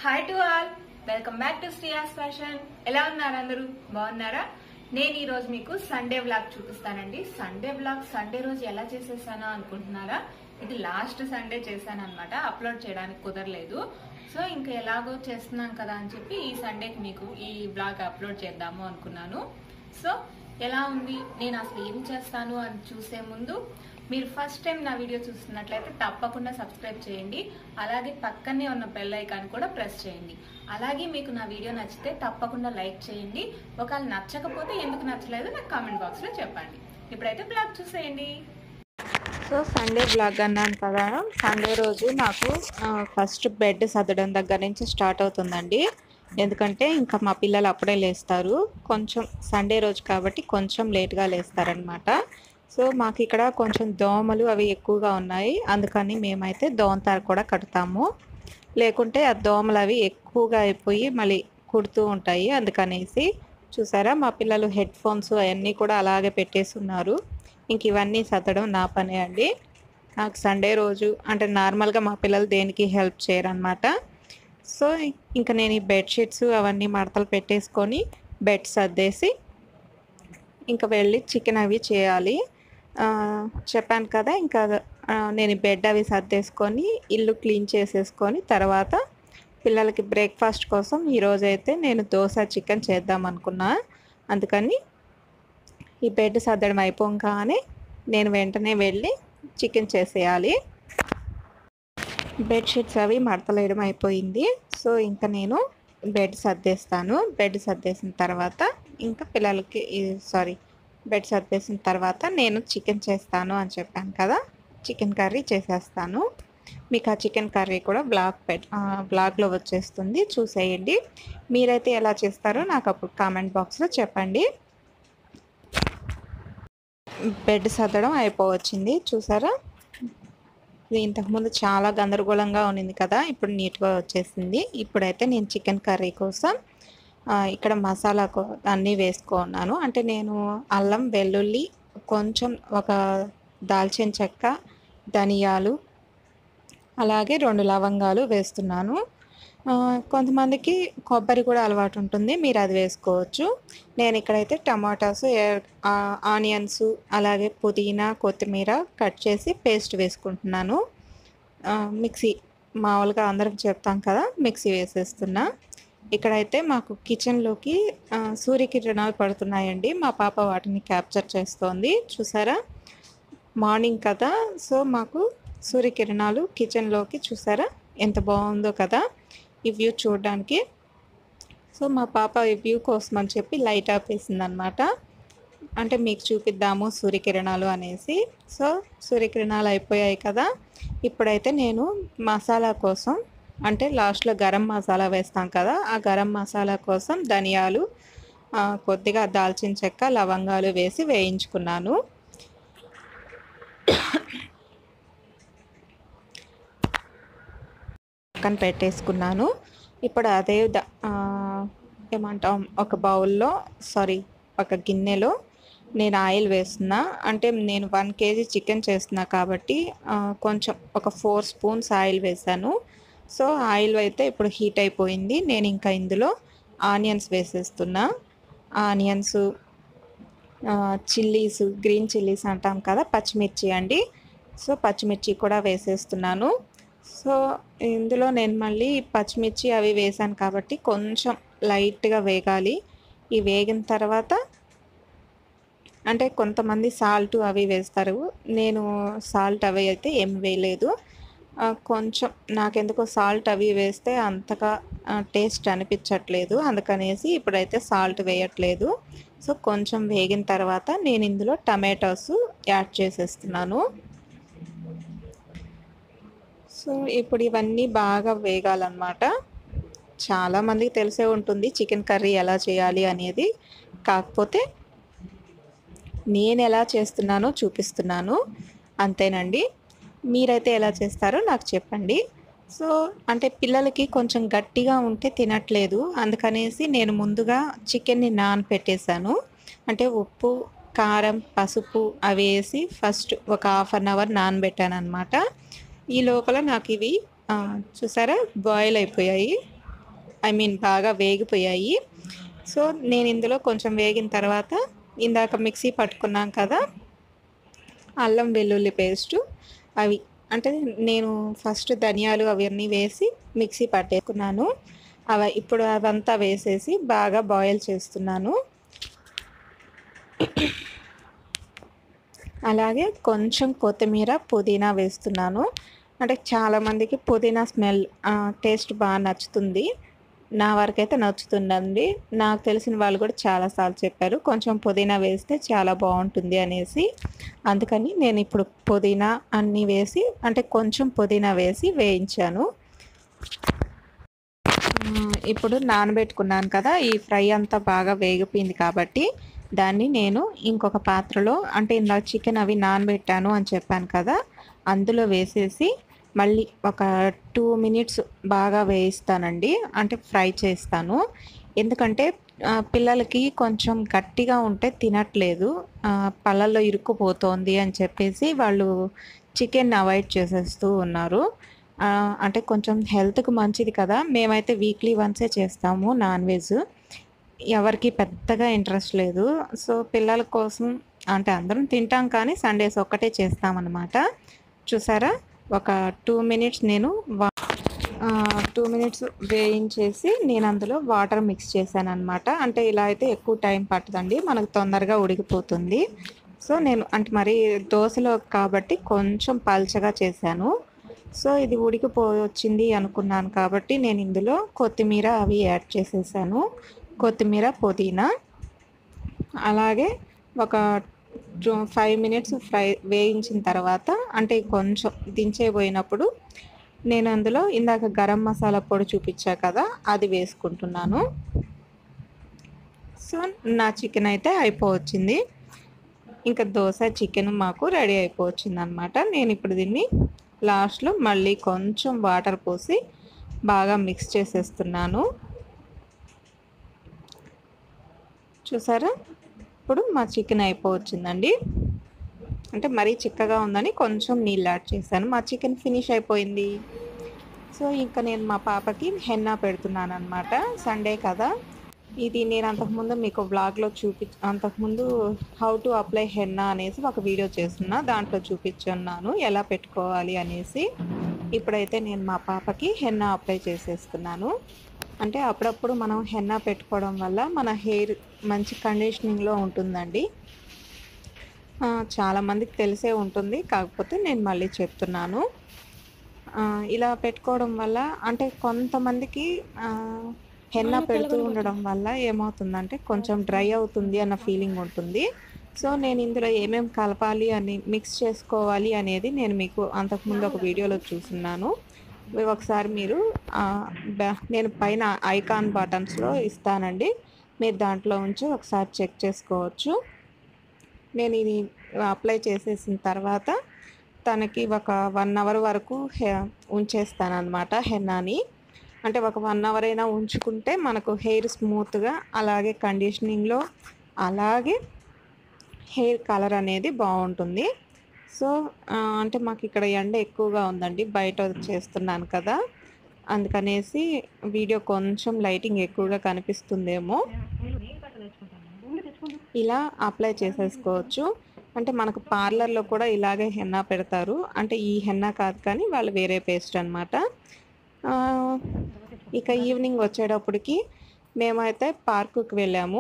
hi to all welcome back to Sreeyas fashion ఎలా ఉన్నారు అందరూ బాగున్నారా నేను ఈ రోజు మీకు సండే వ్లాగ్ చూపిస్తానండి సండే వ్లాగ్ సండే రోజు ఎలా చేసేసానా అనుకుంటున్నారా ఇది లాస్ట్ సండే చేశాను అనమాట అప్లోడ్ చేయడానికి కుదరలేదు సో ఇంకా ఎలాగో చేస్తున్నాం కదా అని చెప్పి ఈ సండేకి మీకు ఈ వ్లాగ్ అప్లోడ్ చేద్దాము అనుకున్నాను సో ఎలా ఉంది నేను అసలు ఏం చేస్తాను అని చూసే ముందు మీరు ఫస్ట్ టైం నా వీడియో చూస్తున్నట్లయితే తప్పకుండా సబ్స్క్రైబ్ చేయండి అలాగే పక్కనే ఉన్న బెల్ ఐకాన్ కూడా ప్రెస్ చేయండి అలాగే మీకు నా వీడియో నచ్చితే తప్పకుండా లైక్ చేయండి ఒకవేళ నచ్చకపోతే ఎందుకు నచ్చలేదు నాకు కామెంట్ బాక్స్లో చెప్పండి ఇప్పుడైతే బ్లాగ్ చూసేయండి సో సండే బ్లాగ్ అన్నాను కదా సండే రోజు నాకు ఫస్ట్ బెడ్ సర్దడం దగ్గర నుంచి స్టార్ట్ అవుతుందండి ఎందుకంటే ఇంకా మా పిల్లలు అప్పుడే లేస్తారు కొంచెం సండే రోజు కాబట్టి కొంచెం లేట్గా లేస్తారనమాట సో మాకు ఇక్కడ కొంచెం దోమలు అవి ఎక్కువగా ఉన్నాయి అందుకని మేమైతే దోమతారు కూడా కడతాము లేకుంటే ఆ దోమలు అవి ఎక్కువగా అయిపోయి మళ్ళీ కుడుతూ ఉంటాయి అందుకనేసి చూసారా మా పిల్లలు హెడ్ ఫోన్స్ అవన్నీ కూడా అలాగే పెట్టేసి ఉన్నారు ఇంక ఇవన్నీ సర్దడం నా పనే అండి నాకు సండే రోజు అంటే నార్మల్గా మా పిల్లలు దేనికి హెల్ప్ చేయరనమాట సో ఇంకా నేను ఈ బెడ్షీట్స్ అవన్నీ మడతలు పెట్టేసుకొని బెడ్ సర్దేసి ఇంకా వెళ్ళి చికెన్ అవి చేయాలి ఆ, చెప్పాను కదా ఇంకా ఆ, నేను ఈ బెడ్ అవి సర్దేసుకొని ఇల్లు క్లీన్ చేసేసుకొని తర్వాత పిల్లలకి బ్రేక్ఫాస్ట్ కోసం ఈరోజైతే నేను దోశ చికెన్ చేద్దాం అనుకున్నా అందుకని ఈ బెడ్ సర్దడం అయిపోగానే నేను వెంటనే వెళ్ళి చికెన్ చేసేయాలి బెడ్షీట్స్ అవి మడతలేయడం అయిపోయింది సో ఇంకా నేను బెడ్ సర్దేస్తాను బెడ్ సర్దేసిన తర్వాత ఇంకా పిల్లలకి సారీ బెడ్ సర్దేసిన తర్వాత నేను చికెన్ చేస్తాను అని చెప్పాను కదా చికెన్ కర్రీ చేసేస్తాను మీకు ఆ చికెన్ కర్రీ కూడా బ్లాగ్ పెట్ బ్లాగ్లో వచ్చేస్తుంది చూసేయండి మీరైతే ఎలా చేస్తారో నాకు అప్పుడు కామెంట్ బాక్స్లో చెప్పండి బెడ్ సర్దడం అయిపోవచ్చింది చూసారా ఇది ఇంతకుముందు చాలా గందరగోళంగా ఉన్నింది కదా ఇప్పుడు నీట్గా వచ్చేసింది ఇప్పుడైతే నేను చికెన్ కర్రీ కోసం ఆ, ఇక్కడ మసాలా కో- అన్నీ వేసుకున్నాను అంటే నేను అల్లం వెల్లుల్లి కొంచెం ఒక దాల్చిన చెక్క ధనియాలు అలాగే రెండు లవంగాలు వేస్తున్నాను ఆ, కొంతమందికి కొబ్బరి కూడా అలవాటు ఉంటుంది మీరు అది వేసుకోవచ్చు నేను ఇక్కడైతే టమాటాస్ ఆనియన్స్ అలాగే పుదీనా కొత్తిమీర కట్ చేసి పేస్ట్ వేసుకుంటున్నాను ఆ, మిక్సీ మామూలుగా అందరికి చెప్తాం కదా మిక్సీ వేసేస్తున్నా ఇక్కడైతే మాకు కిచెన్లోకి ఆ, సూర్యకిరణాలు పడుతున్నాయండి మా పాప వాటిని క్యాప్చర్ చేస్తోంది చూసారా మార్నింగ్ కదా సో మాకు సూర్యకిరణాలు కిచెన్లోకి చూసారా ఎంత బాగుందో కదా ఈ వ్యూ చూడడానికి సో మా పాప ఈ వ్యూ కోసం అని చెప్పి లైట్ ఆఫ్ వేసిందనమాట అంటే మీకు చూపిద్దాము సూర్యకిరణాలు అనేసి సో సూర్యకిరణాలు అయిపోయాయి కదా ఇప్పుడైతే నేను మసాలా కోసం అంటే లాస్ట్లో గరం మసాలా వేస్తాం కదా ఆ గరం మసాలా కోసం ధనియాలు ఆ, కొద్దిగా దాల్చిన చెక్క లవంగాలు వేసి వేయించుకున్నాను పక్కన పెట్టేసుకున్నాను ఇప్పుడు అదే ద- ఆ, ఏమంటాం ఒక బౌల్లో సారీ ఒక గిన్నెలో నేను ఆయిల్ వేస్తున్నా అంటే నేను వన్ కేజీ చికెన్ చేస్తున్నా కాబట్టి ఆ, కొంచెం ఒక ఫోర్ స్పూన్స్ ఆయిల్ వేసాను సో ఆయిల్ అయితే ఇప్పుడు హీట్ అయిపోయింది నేను ఇంకా ఇందులో ఆనియన్స్ వేసేస్తున్నా ఆనియన్స్ చిల్లీస్ గ్రీన్ చిల్లీస్ అంటాం కదా పచ్చిమిర్చి అండి సో పచ్చిమిర్చి కూడా వేసేస్తున్నాను సో ఇందులో నేను మళ్ళీ పచ్చిమిర్చి అవి వేసాను కాబట్టి కొంచెం లైట్గా వేగాలి ఈ వేగిన తర్వాత అంటే కొంతమంది సాల్ట్ అవి వేస్తారు నేను సాల్ట్ అవి అయితే ఏం వేయలేదు ఆ, కొంచెం నాకెందుకో సాల్ట్ అవి వేస్తే అంతగా టేస్ట్ అనిపించట్లేదు అందుకనేసి ఇప్పుడైతే సాల్ట్ వేయట్లేదు సో కొంచెం వేగిన తర్వాత నేను ఇందులో టమాటోస్ యాడ్ చేసేస్తున్నాను సో ఇప్పుడు ఇవన్నీ బాగా వేగాలన్నమాట చాలామందికి తెలిసే ఉంటుంది చికెన్ కర్రీ ఎలా చేయాలి అనేది కాకపోతే నేను ఎలా చేస్తున్నానో చూపిస్తున్నాను అంతేనండి మీరైతే ఎలా చేస్తారో నాకు చెప్పండి సో అంటే పిల్లలకి కొంచెం గట్టిగా ఉంటే తినట్లేదు అందుకనేసి నేను ముందుగా చికెన్ని నానపెట్టేశాను అంటే ఉప్పు కారం పసుపు అవి వేసి ఫస్ట్ ఒక హాఫ్ అన్ అవర్ నానబెట్టాను అనమాట ఈ లోపల నాకు ఇవి ఆ, చూసారా బాయిల్ అయిపోయాయి ఐ మీన్ బాగా వేగిపోయాయి సో నేను ఇందులో కొంచెం వేగిన తర్వాత ఇందాక మిక్సీ పట్టుకున్నాం కదా అల్లం వెల్లుల్లి పేస్టు అవి అంటే నేను ఫస్ట్ ధనియాలు అవన్నీ వేసి మిక్సీ పట్టేసుకున్నాను అవి ఇప్పుడు అవంతా వేసేసి బాగా బాయిల్ చేస్తున్నాను అలాగే కొంచెం కొత్తిమీర పుదీనా వేస్తున్నాను అంటే చాలామందికి పుదీనా స్మెల్ టేస్ట్ బాగా నచ్చుతుంది నా వరకైతే నచ్చుతుందండి నాకు తెలిసిన వాళ్ళు కూడా చాలాసార్లు చెప్పారు కొంచెం పుదీనా వేస్తే చాలా బాగుంటుంది అనేసి అందుకని నేను ఇప్పుడు పుదీనా అన్నీ వేసి అంటే కొంచెం పుదీనా వేసి వేయించాను ఇప్పుడు నానబెట్టుకున్నాను కదా ఈ ఫ్రై అంతా బాగా వేగిపోయింది కాబట్టి దాన్ని నేను ఇంకొక పాత్రలో అంటే ఇందాక చికెన్ అవి నానబెట్టాను అని చెప్పాను కదా అందులో వేసేసి మళ్ళీ ఒక టూ మినిట్స్ బాగా వేయిస్తానండి అంటే ఫ్రై చేస్తాను ఎందుకంటే పిల్లలకి కొంచెం గట్టిగా ఉంటే తినట్లేదు పళ్ళల్లో ఇరుక్కుపోతోంది అని చెప్పేసి వాళ్ళు చికెన్ అవాయిడ్ చేసేస్తూ ఉన్నారు అంటే కొంచెం హెల్త్కి మంచిది కదా మేమైతే వీక్లీ వన్సే చేస్తాము నాన్ వెజ్ ఎవరికి పెద్దగా ఇంట్రెస్ట్ లేదు సో పిల్లల కోసం అంటే అందరం తింటాం కానీ సండేస్ ఒక్కటే చేస్తామన్నమాట చూసారా ఒక టూ మినిట్స్ నేను వా టూ మినిట్స్ వేయించేసి నేను అందులో వాటర్ మిక్స్ చేశాను అనమాట అంటే ఇలా అయితే ఎక్కువ టైం పట్టదండి మనకు తొందరగా ఉడికిపోతుంది సో నేను అంటే మరి దోశలో కాబట్టి కొంచెం పల్చగా చేశాను సో ఇది ఉడికిపోవచ్చింది అనుకున్నాను కాబట్టి నేను ఇందులో కొత్తిమీర అవి యాడ్ చేసేసాను కొత్తిమీర పుదీనా అలాగే ఒక ఫైవ్ మినిట్స్ ఫ్రై వేయించిన తర్వాత అంటే కొంచెం దించేపోయినప్పుడు నేను అందులో ఇందాక గరం మసాలా పొడి చూపించా కదా అది వేసుకుంటున్నాను సో నా చికెన్ అయితే అయిపోవచ్చింది ఇంకా దోశ చికెన్ మాకు రెడీ అయిపోవచ్చింది అనమాట నేను ఇప్పుడు దీన్ని లాస్ట్లో మళ్ళీ కొంచెం వాటర్ పోసి బాగా మిక్స్ చేసేస్తున్నాను చూసారా ఇప్పుడు మా చికెన్ అయిపోవచ్చిందండి అంటే మరీ చిక్కగా ఉందని కొంచెం నీళ్ళు యాడ్ చేశాను మా చికెన్ ఫినిష్ అయిపోయింది సో ఇంకా నేను మా పాపకి హెన్నా పెడుతున్నాను అనమాట సండే కదా ఇది నేను అంతకుముందు మీకు బ్లాగ్లో చూపి అంతకుముందు హౌ టు అప్లై హెన్నా అనేసి ఒక వీడియో చేస్తున్నా దాంట్లో చూపించున్నాను ఎలా పెట్టుకోవాలి అనేసి ఇప్పుడైతే నేను మా పాపకి హెన్నా అప్లై చేసేస్తున్నాను అంటే అప్పుడప్పుడు మనం హెన్నా పెట్టుకోవడం వల్ల మన హెయిర్ మంచి కండిషనింగ్లో ఉంటుందండి చాలామందికి తెలిసే ఉంటుంది కాకపోతే నేను మళ్ళీ చెప్తున్నాను ఇలా పెట్టుకోవడం వల్ల అంటే కొంతమందికి హెన్నా పెడుతూ ఉండడం వల్ల ఏమవుతుందంటే కొంచెం డ్రై అవుతుంది అన్న ఫీలింగ్ ఉంటుంది సో నేను ఇందులో ఏమేమి కలపాలి అని మిక్స్ చేసుకోవాలి అనేది నేను మీకు అంతకుముందు ఒక వీడియోలో చూస్తున్నాను ఒకసారి మీరు నేను పైన ఐకాన్ బటన్స్లో ఇస్తానండి మీరు దాంట్లో ఉంచి ఒకసారి చెక్ చేసుకోవచ్చు నేను ఇది అప్లై చేసేసిన తర్వాత తనకి ఒక వన్ అవర్ వరకు హె ఉంచేస్తాను అనమాట హెన్నాని అంటే ఒక వన్ అవర్ అయినా ఉంచుకుంటే మనకు హెయిర్ స్మూత్గా అలాగే కండిషనింగ్లో అలాగే హెయిర్ కలర్ అనేది బాగుంటుంది సో అంటే మాకు ఇక్కడ ఎండ ఎక్కువగా ఉందండి బయట చేస్తున్నాను కదా అందుకనేసి వీడియో కొంచెం లైటింగ్ ఎక్కువగా కనిపిస్తుందేమో ఇలా అప్లై చేసేసుకోవచ్చు అంటే మనకు పార్లర్లో కూడా ఇలాగే హెన్నా పెడతారు అంటే ఈ హెన్నా కాదు కానీ వాళ్ళు వేరే పేస్ట్ అనమాట ఇక ఈవినింగ్ వచ్చేటప్పటికి మేమైతే పార్కుకి వెళ్ళాము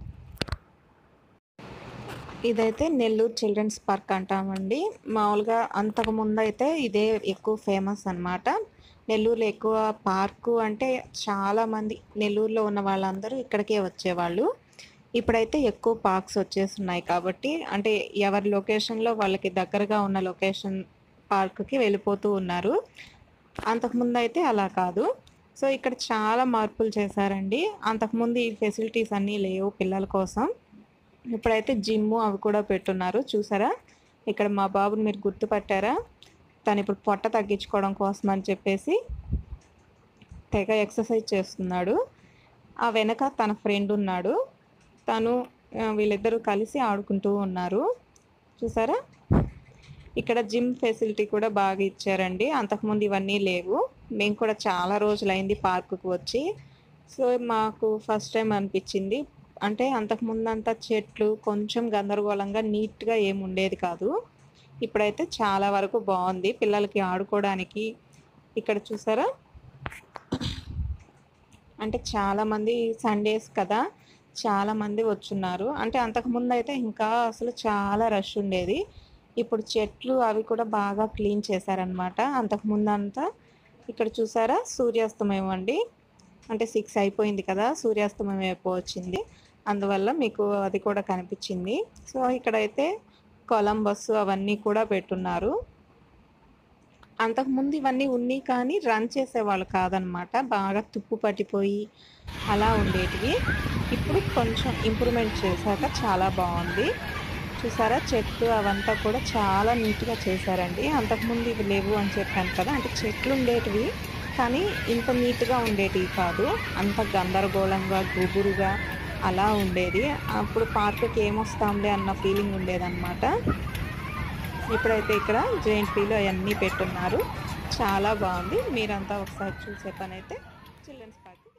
ఇదైతే నెల్లూరు చిల్డ్రన్స్ పార్క్ అంటామండి మామూలుగా అంతకుముందు అయితే ఇదే ఎక్కువ ఫేమస్ అనమాట నెల్లూరులో ఎక్కువ పార్కు అంటే చాలామంది నెల్లూరులో ఉన్న వాళ్ళందరూ ఇక్కడికే వచ్చేవాళ్ళు ఇప్పుడైతే ఎక్కువ పార్క్స్ వచ్చేస్తున్నాయి కాబట్టి అంటే ఎవరి లొకేషన్లో వాళ్ళకి దగ్గరగా ఉన్న లొకేషన్ పార్క్కి వెళ్ళిపోతూ ఉన్నారు అంతకుముందు అయితే అలా కాదు సో ఇక్కడ చాలా మార్పులు చేశారండి అంతకుముందు ఈ ఫెసిలిటీస్ అన్నీ లేవు పిల్లల కోసం ఇప్పుడైతే జిమ్ అవి కూడా పెట్టున్నారు చూసారా ఇక్కడ మా బాబుని మీరు గుర్తుపట్టారా తను ఇప్పుడు పొట్ట తగ్గించుకోవడం కోసం అని చెప్పేసి తెగ ఎక్సర్సైజ్ చేస్తున్నాడు ఆ వెనక తన ఫ్రెండ్ ఉన్నాడు తను వీళ్ళిద్దరూ కలిసి ఆడుకుంటూ ఉన్నారు చూసారా ఇక్కడ జిమ్ ఫెసిలిటీ కూడా బాగా ఇచ్చారండి అంతకుముందు ఇవన్నీ లేవు మేము కూడా చాలా రోజులైంది పార్కుకు వచ్చి సో మాకు ఫస్ట్ టైం అనిపించింది అంటే అంతకు ముందంతా చెట్లు కొంచెం గందరగోళంగా నీట్గా ఏమి ఉండేది కాదు ఇప్పుడైతే చాలా వరకు బాగుంది పిల్లలకి ఆడుకోవడానికి ఇక్కడ చూసారా అంటే చాలామంది సండేస్ కదా చాలామంది వచ్చున్నారు అంటే అంతకుముందు అయితే ఇంకా అసలు చాలా రష్ ఉండేది ఇప్పుడు చెట్లు అవి కూడా బాగా క్లీన్ చేశారనమాట అంతకుముందు అంతా ఇక్కడ చూసారా సూర్యాస్తమయం అండి అంటే సిక్స్ అయిపోయింది కదా సూర్యాస్తమయం అయిపోవచ్చింది అందువల్ల మీకు అది కూడా కనిపించింది సో ఇక్కడైతే కొలంబస్ అవన్నీ కూడా పెట్టున్నారు అంతకుముందు ఇవన్నీ ఉన్నాయి కానీ రన్ చేసేవాళ్ళు కాదనమాట బాగా తుప్పు పట్టిపోయి అలా ఉండేటివి ఇప్పుడు కొంచెం ఇంప్రూవ్మెంట్ చేశాక చాలా బాగుంది చూసారా చెట్లు అవంతా కూడా చాలా నీట్గా చేశారండి అంతకుముందు ఇవి లేవు అని చెప్పాను కదా అంటే చెట్లు ఉండేటివి కానీ ఇంత నీట్గా ఉండేటివి కాదు అంత గందరగోళంగా గుబురుగా అలా ఉండేది అప్పుడు పార్కుకి ఏమొస్తాంలే అన్న ఫీలింగ్ ఉండేదన్నమాట ఇప్పుడైతే ఇక్కడ జైంట్ వీలు అవన్నీ పెట్టున్నారు చాలా బాగుంది మీరంతా ఒకసారి చూసే పని అయితే చిల్డ్రన్స్ పార్క్